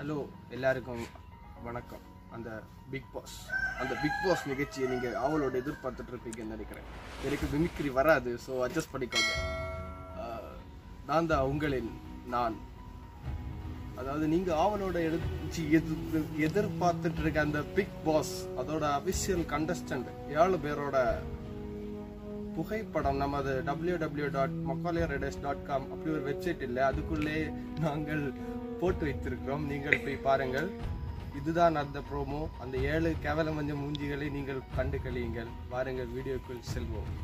hello எல்லாருக்கும் வணக்கம் அந்த பிக் பாஸ் அந்த பிக் பாஸ் நிகழ்ச்சியை நீங்கள் அவளோட எதிர்பார்த்துட்டு இருப்பீங்கன்னு நினைக்கிறேன் எனக்கு மிமிக்ரி வராது ஸோ அட்ஜஸ்ட் பண்ணிக்கோங்க ஆஹ், நான் தான் உங்களின் நான் அதாவது நீங்கள் அவளோட எடுத்து எதிர் எதிர்பார்த்துட்டு இருக்க அந்த பிக் பாஸ் அதோட அபிஷியல் கண்டஸ்டன்ட் ஏழு பேரோட புகைப்படம் நமது W W dot dot com அப்படி ஒரு வெப்சைட் இல்லை அதுக்குள்ளே நாங்கள் போட்டு வைத்திருக்கிறோம் நீங்கள் போய் பாருங்கள் இதுதான் அந்த ப்ரோமோ அந்த ஏழு கேவலம் மஞ்ச மூஞ்சிகளை நீங்கள் கண்டு கழியுங்கள் வாருங்கள் வீடியோக்குள் செல்வோம்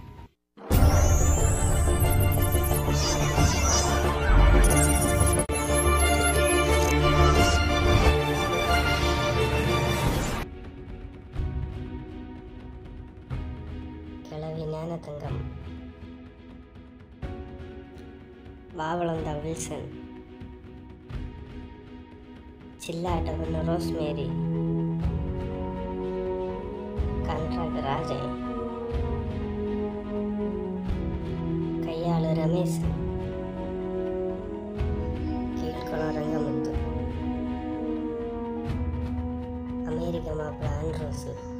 கிளவி ஞானதங்கம் வாவளந்தா வில்சன் சில்லாட்டவன் ரோஸ்மேரி கன்றாக ராஜன் கையாளு ரமேஷ் கீழ்குளம் ரங்கமுத்து அமெரிக்க மாப்பிள்ள ஆண்ட்ரோஸு